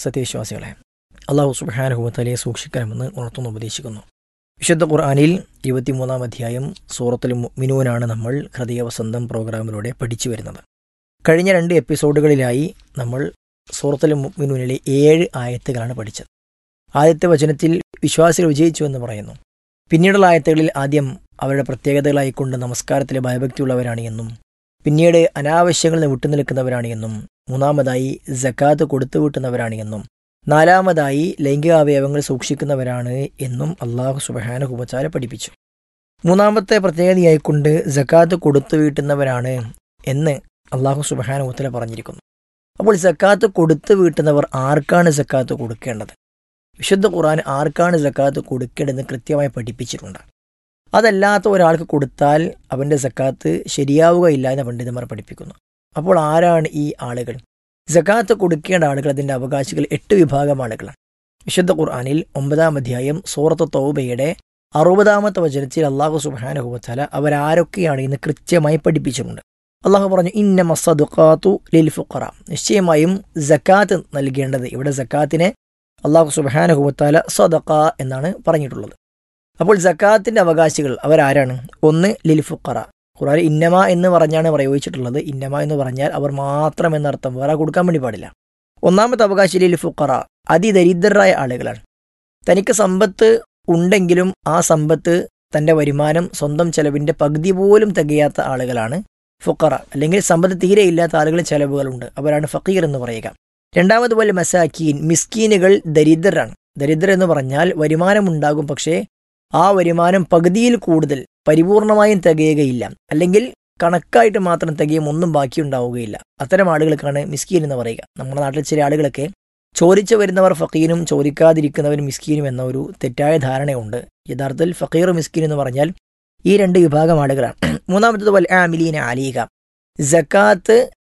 സത്യവിശ്വാസികളെ അള്ളാഹു സുബാനുഭവത്തലയെ സൂക്ഷിക്കണമെന്ന് ഉണർത്തുന്നു ഉപദേശിക്കുന്നു വിശുദ്ധ ഖുർആാനിൽ ഇരുപത്തിമൂന്നാം അധ്യായം സൂറത്തുൽ മിനുവിനാണ് നമ്മൾ ഹൃദയവസന്തം പ്രോഗ്രാമിലൂടെ പഠിച്ചു വരുന്നത് കഴിഞ്ഞ രണ്ട് എപ്പിസോഡുകളിലായി നമ്മൾ സൂറത്തുൽ മിനുവിനിലെ ഏഴ് ആയത്തുകളാണ് പഠിച്ചത് ആദ്യത്തെ വചനത്തിൽ വിശ്വാസികൾ വിജയിച്ചു എന്ന് പറയുന്നു പിന്നീടുള്ള ആയത്തുകളിൽ ആദ്യം അവരുടെ പ്രത്യേകതകളായിക്കൊണ്ട് നമസ്കാരത്തിലെ ഭയഭക്തിയുള്ളവരാണ് എന്നും പിന്നീട് അനാവശ്യങ്ങളിൽ നിന്ന് വിട്ടുനിൽക്കുന്നവരാണ് എന്നും മൂന്നാമതായി ജക്കാത്ത് കൊടുത്തു വീട്ടുന്നവരാണ് എന്നും നാലാമതായി ലൈംഗികാവയവങ്ങൾ സൂക്ഷിക്കുന്നവരാണ് എന്നും അള്ളാഹു സുബഹാന കുബച്ചാല പഠിപ്പിച്ചു മൂന്നാമത്തെ പ്രത്യേകതയായിക്കൊണ്ട് ജക്കാത്ത് കൊടുത്തു വീട്ടുന്നവരാണ് എന്ന് അള്ളാഹു സുബഹാന ഉത്തല പറഞ്ഞിരിക്കുന്നു അപ്പോൾ ജക്കാത്ത് കൊടുത്തു വീട്ടുന്നവർ ആർക്കാണ് ജക്കാത്ത് കൊടുക്കേണ്ടത് വിശുദ്ധ ഖുർആൻ ആർക്കാണ് ജക്കാത്ത് കൊടുക്കേണ്ടതെന്ന് കൃത്യമായി പഠിപ്പിച്ചിട്ടുണ്ട് അതല്ലാത്ത ഒരാൾക്ക് കൊടുത്താൽ അവൻ്റെ സക്കാത്ത് ശരിയാവുകയില്ല എന്ന് പണ്ഡിതന്മാർ പഠിപ്പിക്കുന്നു അപ്പോൾ ആരാണ് ഈ ആളുകൾ ജക്കാത്ത് കൊടുക്കേണ്ട ആളുകൾ അതിൻ്റെ അവകാശികൾ എട്ട് വിഭാഗം ആളുകളാണ് വിശുദ്ധ ഖുർആാനിൽ ഒമ്പതാം അധ്യായം സൂറത്ത് തൗബയുടെ അറുപതാമത്തെ വചനത്തിൽ അള്ളാഹു സുബാനഹുബല അവരാരൊക്കെയാണ് ഇന്ന് കൃത്യമായി പഠിപ്പിച്ചിട്ടുണ്ട് അള്ളാഹു പറഞ്ഞു ഇന്ന മസദുഖാത്തു ലിൽ ഫുഖറ നിശ്ചയമായും ജക്കാത്ത് നൽകേണ്ടത് ഇവിടെ ജക്കാത്തിനെ അള്ളാഹു സുബാനഹുബത്താല സദക്ക എന്നാണ് പറഞ്ഞിട്ടുള്ളത് അപ്പോൾ ജക്കാത്തിന്റെ അവകാശികൾ അവരാരാണ് ഒന്ന് ലിൽ ഫുഖറ ഖുറാൻ ഇന്നമ എന്ന് പറഞ്ഞാണ് പ്രയോഗിച്ചിട്ടുള്ളത് ഇന്നമ എന്ന് പറഞ്ഞാൽ അവർ മാത്രം എന്നർത്ഥം വേറെ കൊടുക്കാൻ വേണ്ടി പാടില്ല ഒന്നാമത്തെ അവകാശി ലിൽ ഫുഖറ അതിദരിദ്രരായ ആളുകളാണ് തനിക്ക് സമ്പത്ത് ഉണ്ടെങ്കിലും ആ സമ്പത്ത് തന്റെ വരുമാനം സ്വന്തം ചെലവിന്റെ പകുതി പോലും തികയാത്ത ആളുകളാണ് ഫുഖറ അല്ലെങ്കിൽ സമ്പത്ത് തീരെ ഇല്ലാത്ത ആളുകൾ ചെലവുകളുണ്ട് അവരാണ് ഫക്കീർ എന്ന് പറയുക രണ്ടാമത് പോലെ മസാക്കീൻ മിസ്കീനുകൾ ദരിദ്രരാണ് ദരിദ്രർ എന്ന് പറഞ്ഞാൽ വരുമാനമുണ്ടാകും പക്ഷേ ആ വരുമാനം പകുതിയിൽ കൂടുതൽ പരിപൂർണമായും തികയുകയില്ല അല്ലെങ്കിൽ കണക്കായിട്ട് മാത്രം തികയും ഒന്നും ബാക്കിയുണ്ടാവുകയില്ല അത്തരം ആളുകൾക്കാണ് മിസ്കീൻ എന്ന് പറയുക നമ്മുടെ നാട്ടിൽ ചില ആളുകളൊക്കെ ചോദിച്ചു വരുന്നവർ ഫക്കീനും ചോദിക്കാതിരിക്കുന്നവർ മിസ്കീനും എന്ന ഒരു തെറ്റായ ധാരണയുണ്ട് യഥാർത്ഥത്തിൽ ഫക്കീർ മിസ്കീൻ എന്ന് പറഞ്ഞാൽ ഈ രണ്ട് വിഭാഗം ആളുകളാണ് മൂന്നാമത്തത് പോലെ ആമിലീന ആലീക ജക്കാത്ത്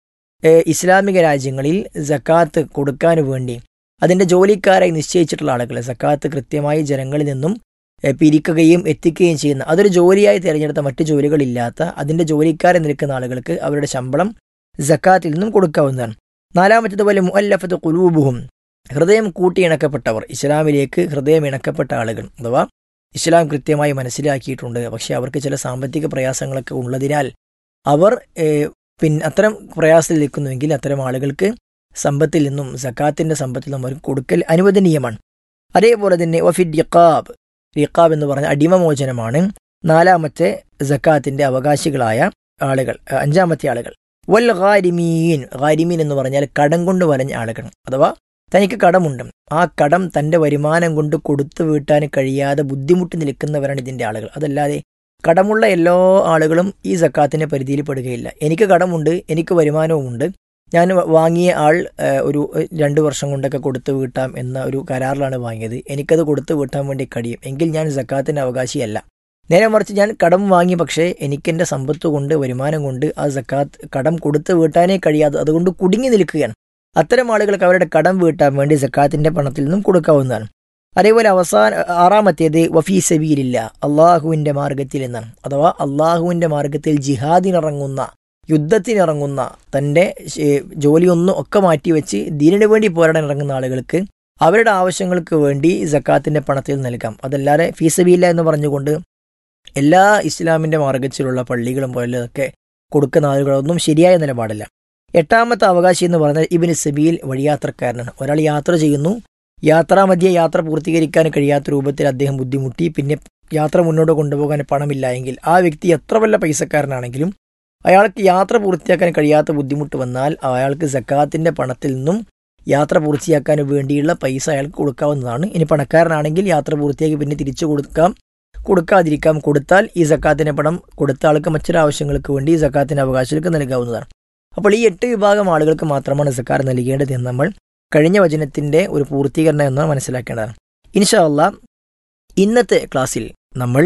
ഇസ്ലാമിക രാജ്യങ്ങളിൽ ജക്കാത്ത് കൊടുക്കാൻ വേണ്ടി അതിന്റെ ജോലിക്കാരായി നിശ്ചയിച്ചിട്ടുള്ള ആളുകൾ ജക്കാത്ത് കൃത്യമായി ജനങ്ങളിൽ നിന്നും പിരിക്കുകയും എത്തിക്കുകയും ചെയ്യുന്ന അതൊരു ജോലിയായി തിരഞ്ഞെടുത്ത മറ്റു ജോലികളില്ലാത്ത അതിന്റെ ജോലിക്കാരെ നിൽക്കുന്ന ആളുകൾക്ക് അവരുടെ ശമ്പളം ജക്കാത്തിൽ നിന്നും കൊടുക്കാവുന്നതാണ് നാലാമത്തേതുപോലെ മുഅല്ലഫത്ത് കുലൂബുഹും ഹൃദയം കൂട്ടിയിണക്കപ്പെട്ടവർ ഇസ്ലാമിലേക്ക് ഹൃദയം ഇണക്കപ്പെട്ട ആളുകൾ അഥവാ ഇസ്ലാം കൃത്യമായി മനസ്സിലാക്കിയിട്ടുണ്ട് പക്ഷെ അവർക്ക് ചില സാമ്പത്തിക പ്രയാസങ്ങളൊക്കെ ഉള്ളതിനാൽ അവർ പിന്നെ അത്തരം പ്രയാസത്തിൽ നിൽക്കുന്നുവെങ്കിൽ അത്തരം ആളുകൾക്ക് സമ്പത്തിൽ നിന്നും സക്കാത്തിന്റെ സമ്പത്തിൽ നിന്നും അവർക്ക് കൊടുക്കൽ അനുവദനീയമാണ് അതേപോലെ തന്നെ വഫിദ് യക്കാബ് റിഖാബ് എന്ന് പറഞ്ഞ അടിമമോചനമാണ് നാലാമത്തെ ജക്കാത്തിന്റെ അവകാശികളായ ആളുകൾ അഞ്ചാമത്തെ ആളുകൾ വൽ ഖാരിമീൻ ഖാരിമീൻ എന്ന് പറഞ്ഞാൽ കടം കൊണ്ട് വരഞ്ഞ ആളുകൾ അഥവാ തനിക്ക് കടമുണ്ട് ആ കടം തന്റെ വരുമാനം കൊണ്ട് കൊടുത്തു വീട്ടാൻ കഴിയാതെ ബുദ്ധിമുട്ടി നിൽക്കുന്നവരാണ് ഇതിന്റെ ആളുകൾ അതല്ലാതെ കടമുള്ള എല്ലാ ആളുകളും ഈ സക്കാത്തിന്റെ പരിധിയിൽ പെടുകയില്ല എനിക്ക് കടമുണ്ട് എനിക്ക് വരുമാനവുമുണ്ട് ഞാൻ വാങ്ങിയ ആൾ ഒരു രണ്ട് വർഷം കൊണ്ടൊക്കെ കൊടുത്തു വീട്ടാം എന്ന ഒരു കരാറിലാണ് വാങ്ങിയത് എനിക്കത് കൊടുത്തു വീട്ടാൻ വേണ്ടി കഴിയും എങ്കിൽ ഞാൻ സക്കാത്തിന്റെ അവകാശിയല്ല നേരെ മറിച്ച് ഞാൻ കടം വാങ്ങി പക്ഷേ എനിക്കെൻ്റെ സമ്പത്ത് കൊണ്ട് വരുമാനം കൊണ്ട് ആ സക്കാത്ത് കടം കൊടുത്തു വീട്ടാനേ കഴിയാതെ അതുകൊണ്ട് കുടുങ്ങി നിൽക്കുകയാണ് അത്തരം ആളുകൾക്ക് അവരുടെ കടം വീട്ടാൻ വേണ്ടി സക്കാത്തിന്റെ പണത്തിൽ നിന്നും കൊടുക്കാവുന്നതാണ് അതേപോലെ അവസാന ആറാമത്തേത് വഫീ സബീലില്ല അള്ളാഹുവിന്റെ മാർഗത്തിൽ എന്നാണ് അഥവാ അള്ളാഹുവിന്റെ മാർഗത്തിൽ ജിഹാദിനിറങ്ങുന്ന യുദ്ധത്തിനിറങ്ങുന്ന തൻ്റെ ജോലിയൊന്നും ഒക്കെ മാറ്റിവെച്ച് ദീനിനു വേണ്ടി പോരാടാൻ ഇറങ്ങുന്ന ആളുകൾക്ക് അവരുടെ ആവശ്യങ്ങൾക്ക് വേണ്ടി ജക്കാത്തിന്റെ പണത്തിൽ നൽകാം അതല്ലാതെ ഫീസബിയില്ല എന്ന് പറഞ്ഞുകൊണ്ട് എല്ലാ ഇസ്ലാമിന്റെ മാർഗത്തിലുള്ള പള്ളികളും പോലൊക്കെ കൊടുക്കുന്ന ആളുകളൊന്നും ശരിയായ നിലപാടില്ല എട്ടാമത്തെ അവകാശി എന്ന് പറഞ്ഞാൽ ഇബിന് സബീൽ വഴിയാത്രക്കാരനാണ് ഒരാൾ യാത്ര ചെയ്യുന്നു യാത്രാമധ്യേ യാത്ര പൂർത്തീകരിക്കാൻ കഴിയാത്ത രൂപത്തിൽ അദ്ദേഹം ബുദ്ധിമുട്ടി പിന്നെ യാത്ര മുന്നോട്ട് കൊണ്ടുപോകാൻ പണമില്ല എങ്കിൽ ആ വ്യക്തി എത്ര വല്ല പൈസക്കാരനാണെങ്കിലും അയാൾക്ക് യാത്ര പൂർത്തിയാക്കാൻ കഴിയാത്ത ബുദ്ധിമുട്ട് വന്നാൽ അയാൾക്ക് സക്കാത്തിന്റെ പണത്തിൽ നിന്നും യാത്ര പൂർത്തിയാക്കാൻ വേണ്ടിയുള്ള പൈസ അയാൾക്ക് കൊടുക്കാവുന്നതാണ് ഇനി പണക്കാരനാണെങ്കിൽ യാത്ര പൂർത്തിയാക്കി പിന്നെ തിരിച്ചു കൊടുക്കാം കൊടുക്കാതിരിക്കാം കൊടുത്താൽ ഈ സക്കാത്തിന്റെ പണം കൊടുത്ത ആൾക്ക് മറ്റൊരു ആവശ്യങ്ങൾക്ക് വേണ്ടി ഈ സക്കാത്തിന്റെ അവകാശങ്ങൾക്ക് നൽകാവുന്നതാണ് അപ്പോൾ ഈ എട്ട് വിഭാഗം ആളുകൾക്ക് മാത്രമാണ് സക്കാർ നൽകേണ്ടത് എന്ന് നമ്മൾ കഴിഞ്ഞ വചനത്തിന്റെ ഒരു പൂർത്തീകരണം എന്ന് മനസ്സിലാക്കേണ്ടതാണ് ഇൻഷാല്ല ഇന്നത്തെ ക്ലാസ്സിൽ നമ്മൾ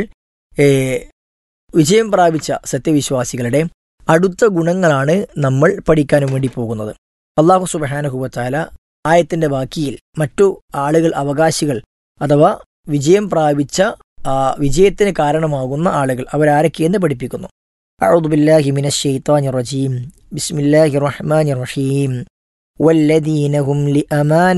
വിജയം പ്രാപിച്ച സത്യവിശ്വാസികളുടെ അടുത്ത ഗുണങ്ങളാണ് നമ്മൾ പഠിക്കാനും വേണ്ടി പോകുന്നത് അള്ളാഹു സുബഹാനുഹുവച്ചാല ആയത്തിന്റെ ബാക്കിയിൽ മറ്റു ആളുകൾ അവകാശികൾ അഥവാ വിജയം പ്രാപിച്ച വിജയത്തിന് കാരണമാകുന്ന ആളുകൾ അവരാരൊക്കെയെന്ന് പഠിപ്പിക്കുന്നു أعوذ بالله من الشيطان الرجيم بسم الله الرحمن الرحيم والذين هم لأمان